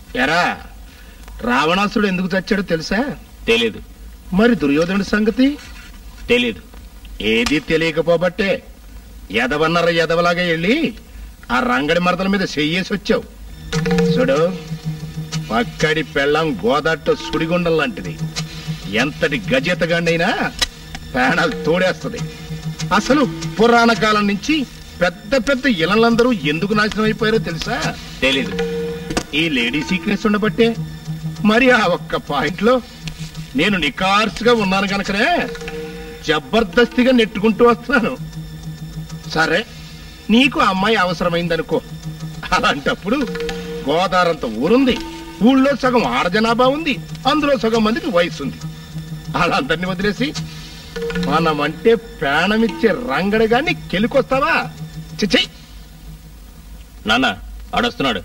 ఎరా రావణాసుడు ఎందుకు చచ్చాడో తెలుసా తెలీదు మరి దుర్యోధనుడి సంగతి తెలీదు ఏది తెలియకపోబట్టే ఎదవన్నర ఎదవలాగా వెళ్ళి ఆ రంగడి మరదల మీద చెయ్యేసి వచ్చావు చూడు పక్కడి పెళ్ళం గోదాట్లో సుడిగుండం లాంటిది ఎంతటి గజెతగాండైనా ప్రాణాలు తోడేస్తది అసలు పురాణ కాలం నుంచి పెద్ద పెద్ద ఇళ్ళందరూ ఎందుకు నాశనం అయిపోయారో తెలుసా తెలీదు ఈ లేడీ సీక్రెట్స్ ఉండబట్టే మరి ఆ ఒక్క పాయింట్ లో నేను నికార్సుగా ఉన్నాను కనుకనే జబర్దస్తిగా నెట్టుకుంటూ వస్తున్నాను సరే నీకు ఆ అమ్మాయి అవసరమైందనుకో అలాంటప్పుడు గోదారంత ఊరుంది ఊళ్ళో సగం ఆడ జనాభా ఉంది అందులో సగం మందికి వయసు ఉంది వాళ్ళందరినీ వదిలేసి మనమంటే ప్రాణమిచ్చే రంగడి గాని కెలుకొస్తావా చిచ్చై నాన్న ఆడొస్తున్నాడు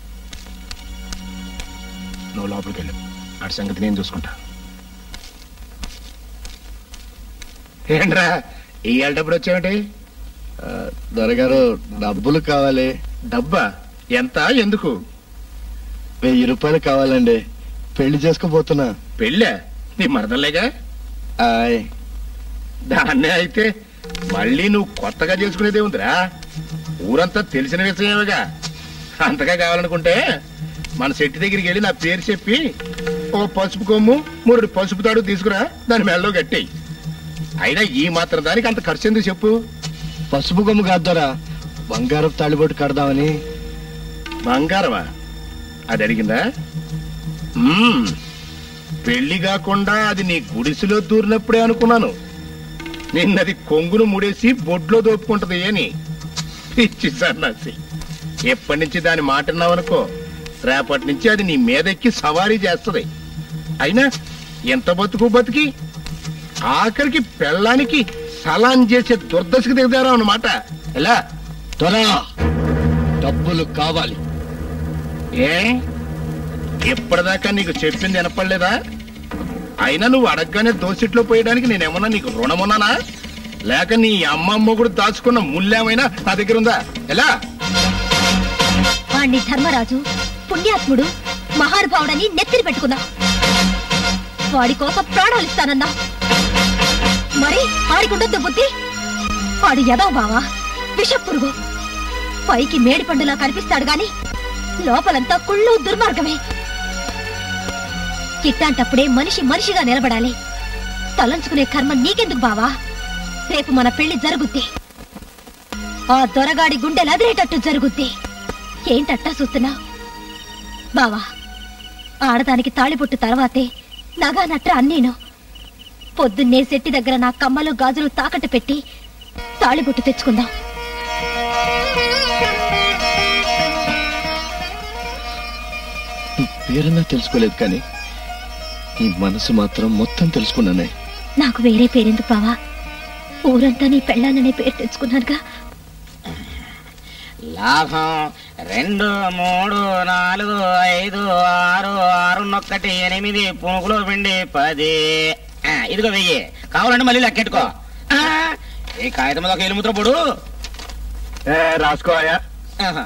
నువ్వు లోపలికి వెళ్ళు ఆడి సంగతి నేను చూసుకుంటా ఏంట్రా ఈ డబ్బులు వచ్చావేంటి దొరగారు డబ్బులు కావాలి డబ్బా ఎంత ఎందుకు వెయ్యి రూపాయలు కావాలండి పెళ్లి చేసుకోబోతున్నా పెళ్ళా నీ మరదలేగా ఆయ్ దాన్నే అయితే మళ్ళీ నువ్వు కొత్తగా చేసుకునేదే ఉందిరా ఊరంతా తెలిసిన విషయమేగా అంతగా కావాలనుకుంటే మన శెట్టి దగ్గరికి వెళ్ళి నా పేరు చెప్పి ఓ పసుపు కొమ్ము మూడు పసుపు తాడు తీసుకురా దాని మెడలో కట్టేయి అయినా ఈ మాత్రం దానికి అంత ఖర్చు ఎందుకు చెప్పు పసుపు కొమ్ము కాదు దొర బంగారపు తాళిబొట్టు కడదామని బంగారమా అది అడిగిందా మ్మ్. పెళ్లి కాకుండా అది నీ గుడిసెలో దూరినప్పుడే అనుకున్నాను నిన్నది కొంగును ముడేసి బొడ్లో దోపుకుంటది అని పిచ్చి సన్నాసి ఎప్పటి నుంచి దాని మాట విన్నావనుకో రేపటి నుంచి అది నీ మీదెక్కి సవారీ చేస్తది అయినా ఎంత బతుకు బతికి ఆఖరికి పెళ్ళానికి సలాం చేసే దుర్దశకు దిగదారా అన్నమాట ఎలా దొర డబ్బులు కావాలి ఏ ఇప్పటిదాకా నీకు చెప్పింది వినపడలేదా అయినా నువ్వు అడగగానే దోసిట్లో పోయడానికి నేనేమన్నా నీకు రుణమున్నానా లేక నీ అమ్మమ్మ కూడా దాచుకున్న ముల్లేమైనా నా దగ్గర ఉందా ఎలా వాణ్ణి ధర్మరాజు పుణ్యాత్ముడు మహానుభావుడని నెత్తిని పెట్టుకున్నా వాడి కోసం ప్రాణాలు ఇస్తానన్నా మరి ఆడికుండొద్దు బుద్ధి వాడు ఎదవ బావా విషపురుగు పైకి మేడి పండులా కనిపిస్తాడు గాని లోపలంతా కుళ్ళు దుర్మార్గమే ఇట్లాంటప్పుడే మనిషి మనిషిగా నిలబడాలి తలంచుకునే కర్మ నీకెందుకు బావా రేపు మన పెళ్లి జరుగుద్ది ఆ దొరగాడి గుండెలు అదిరేటట్టు జరుగుద్ది ఏంటట్టా చూస్తున్నా బావా ఆడదానికి తాళిబొట్టు తర్వాతే నగా నట్ర అన్నీను పొద్దున్నే శెట్టి దగ్గర నా కమ్మలు గాజులు తాకట్టు పెట్టి తాళిబొట్టు తెచ్చుకుందాం నీ పేరన్నా తెలుసుకోలేదు కానీ నీ మనసు మాత్రం మొత్తం తెలుసుకున్నానే నాకు వేరే పేరెందుకు బావా ఊరంతా నీ పెళ్ళాననే పేరు తెచ్చుకున్నానుగా లాభం రెండు మూడు నాలుగు ఐదు ఆరు ఆరున్నొక్కటి ఎనిమిది పునుగులో పిండి పది ఆ, ఇదిగో వెయ్యి కావాలంటే మళ్ళీ లెక్కెట్టుకో ఆ, ఈ కాగితం మీద ఒక ఎలుముద్ర పొడు రాసుకోయా ఆహా.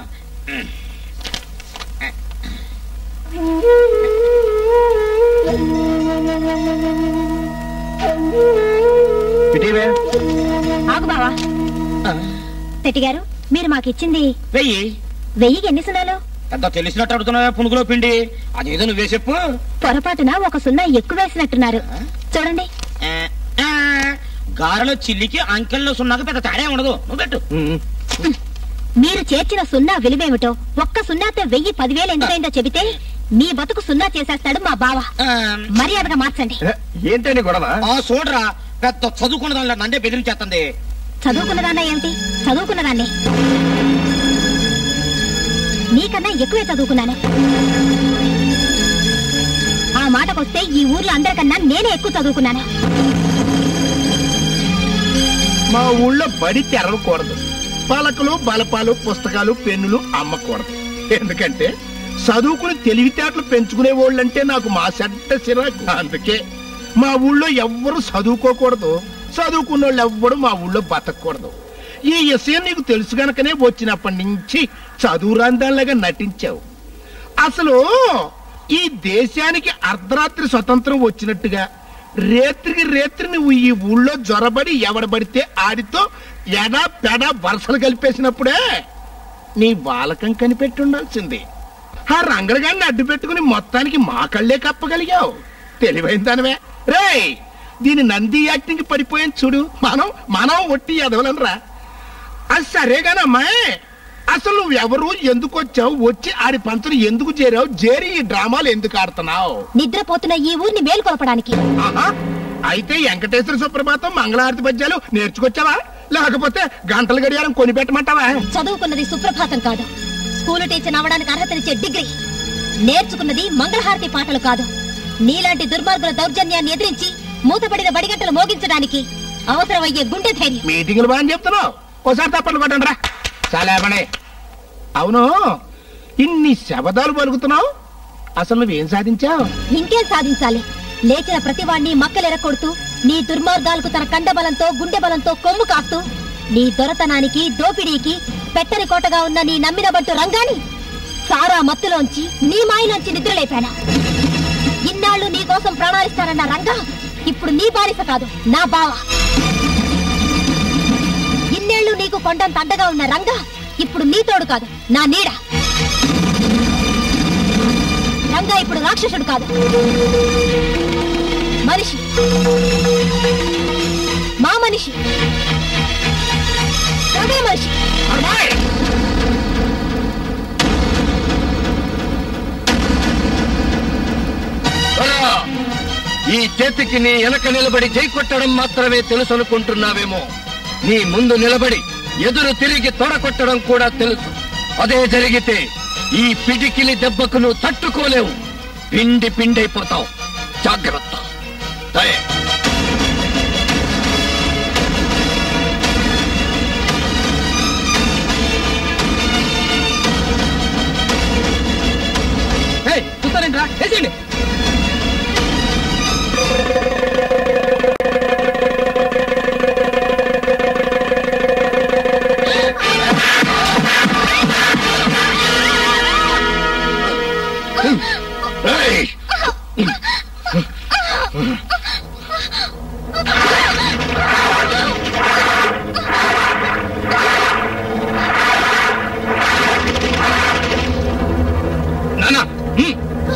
ఆగు బావా శెట్టి గారు మీరు మాకిచ్చింది వెయ్యి వెయ్యికి ఎన్ని సున్నాలు పెద్ద తెలిసినట్టు అడుగుతున్నావా పునుగులో పిండి అదేదో నువ్వే చెప్పు పొరపాటున ఒక సున్నా ఎక్కువ వేసినట్టున్నారు చూడండి ఆ, ఆ, గారెలో చిల్లికి అంకెల్లో సున్నాకి పెద్ద తేడా ఉండదు నువ్వు పెట్టు మీరు చేర్చిన సున్నా విలువేమిటో ఒక్క సున్నాతో వెయ్యి పదివేలు ఎంతైందో చెబితే మీ బతుకు సున్నా చేసేస్తాడు మా బావ ఆ, మర్యాదగా మార్చండి ఏంటండి గొడవ ఆ చూడరా పెద్ద చదువుకున్న దానిలో నందే బెదిరించేస్తుంది చదువుకున్నదాన్నా ఏమిటి చదువుకున్నదాన్ని నీకన్నా ఎక్కువే చదువుకున్నాను ఆ మాటకొస్తే ఈ ఊర్లో అందరికన్నా నేనే ఎక్కువ చదువుకున్నాను మా ఊళ్ళో బడి తెరవకూడదు పలకలు బలపాలు పుస్తకాలు పెన్నులు అమ్మకూడదు ఎందుకంటే చదువుకుని తెలివితేటలు పెంచుకునే వాళ్ళంటే నాకు మా చెడ్డ చిరాకు అందుకే మా ఊళ్ళో ఎవ్వరు చదువుకోకూడదు చదువుకున్న వాళ్ళు ఎవ్వరు మా ఊళ్ళో బతకూడదు ఈ విషయం నీకు తెలుసు గనకనే వచ్చినప్పటి నుంచి చదువు రందాల్లాగా నటించావు అసలు ఈ దేశానికి అర్ధరాత్రి స్వతంత్రం వచ్చినట్టుగా రేత్రికి రేత్రి నువ్వు ఈ ఊళ్ళో జ్వరబడి ఎవడబడితే ఆడితో ఎడా పెడ వరుసలు కలిపేసినప్పుడే నీ బాలకం కనిపెట్టి ఉండాల్సింది ఆ రంగడిగాన్ని అడ్డు పెట్టుకుని మొత్తానికి మా కళ్ళే కప్పగలిగావు తెలివైన దానివే రేయ్ దీని నంది యాక్టింగ్ పడిపోయాను చూడు మనం మనం ఒట్టి ఎదవలనరా అది సరేగానమ్మాయి అసలు నువ్వు ఎవరు ఎందుకు వచ్చావు వచ్చి ఆడి పంచను ఎందుకు చేరావు చేరి ఈ డ్రామాలు ఎందుకు ఆడుతున్నావు నిద్రపోతున్న ఈ ఊరిని మేల్కొల్పడానికి ఆహా అయితే వెంకటేశ్వర సుప్రభాతం మంగళారతి పద్యాలు నేర్చుకొచ్చావా లేకపోతే గంటల గడియారం కొనిపెట్టమంటావా చదువుకున్నది సుప్రభాతం కాదు స్కూలు టీచర్ అవడానికి అర్హతనిచ్చే డిగ్రీ నేర్చుకున్నది మంగళహారతి పాటలు కాదు నీలాంటి దుర్మార్గుల దౌర్జన్యాన్ని ఎదిరించి మూతపడిన బడిగంటలు మోగించడానికి అవసరమయ్యే గుండె ధైర్యం మీటింగ్లు బాగా చెప్తున్నావు ఒకసారి తప్పని కొట్టండి రా చాలా పని అవును ఇన్ని శబదాలు పలుకుతున్నావు అసలు నువ్వేం సాధించావు ఇంకేం సాధించాలి లేచిన ప్రతివాణ్ణి మక్కలెరకొడుతూ నీ దుర్మార్గాలకు తన కండబలంతో గుండె బలంతో కొమ్ము కాస్తూ నీ దొరతనానికి దోపిడీకి పెట్టని కోటగా ఉన్న నీ నమ్మిన బంటు రంగాని సారా మత్తులోంచి నీ మాయలోంచి నిద్రలేపాను ఇన్నాళ్ళు నీ కోసం ప్రాణాలిస్తానన్న రంగా ఇప్పుడు నీ బానిస కాదు నా బావ ఇన్నేళ్లు నీకు కొండంత అండగా ఉన్న రంగా ఇప్పుడు నీ తోడు కాదు నా నీడ రంగా ఇప్పుడు రాక్షసుడు కాదు మనిషి మా మనిషి అదే మనిషి త్వరగా! ఈ చేతికి నీ వెనక నిలబడి జై కొట్టడం మాత్రమే తెలుసు అనుకుంటున్నావేమో నీ ముందు నిలబడి ఎదురు తిరిగి తొడ కొట్టడం కూడా తెలుసు అదే జరిగితే ఈ పిడికిలి దెబ్బకు నువ్వు తట్టుకోలేవు పిండి పిండైపోతావు జాగ్రత్త దయ చూస్తారేంట్రా వేసేయండి ఏయ్! నానా హ్మ్.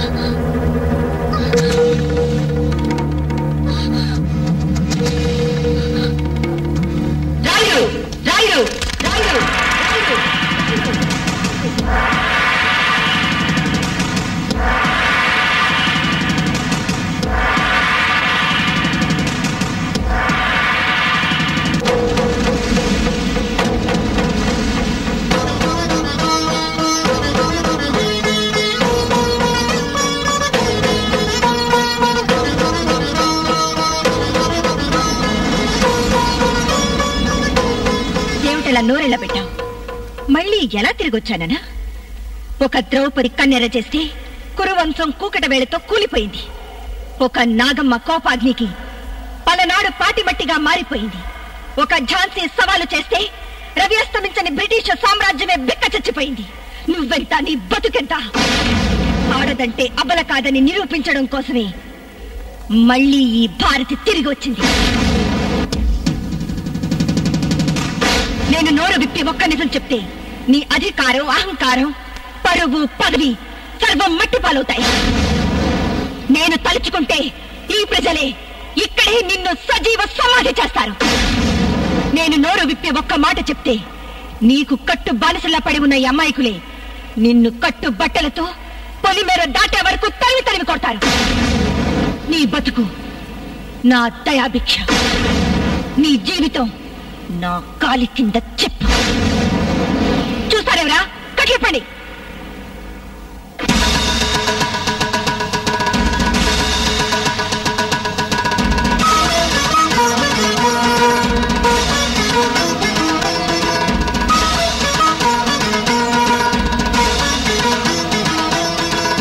రాయుడు రాయుడు రాయుడు ఏమిటలా నోరెళ్ళ పెట్టావు మళ్ళీ ఎలా తిరిగొచ్చాననా ఒక ద్రౌపది కన్నెర చేస్తే కురువంశం కూకట వేళతో కూలిపోయింది ఒక నాగమ్మ కోపాగ్నికి పలనాడు పాటిమట్టిగా మారిపోయింది ఒక ఝాన్సీ సవాలు చేస్తే రవి అస్తమించని బ్రిటిష్ సామ్రాజ్యమే బిక్క చచ్చిపోయింది నువ్వెంత నీ బతుకెంత ఆడదంటే అబల కాదని నిరూపించడం కోసమే మళ్ళీ ఈ భారతి తిరిగి వచ్చింది నేను నోరు విప్పి ఒక్క నిజం చెప్తే నీ అధికారం అహంకారం పరువు పదవి సర్వం మట్టి పాలవుతాయి నేను తలుచుకుంటే ఈ ప్రజలే ఇక్కడే నిన్ను సజీవ సమాధి చేస్తారు నేను నోరు విప్పి ఒక్క మాట చెప్తే నీకు కట్టు బానిసలా పడి ఉన్న ఈ అమ్మాయికులే నిన్ను కట్టు బట్టలతో పొలిమేర దాటే వరకు తరిమి తరిమి కొడతారు నీ బతుకు నా దయాభిక్ష నీ జీవితం నా కాలి కింద చెప్పు చూస్తారేవరా కట్లిపండి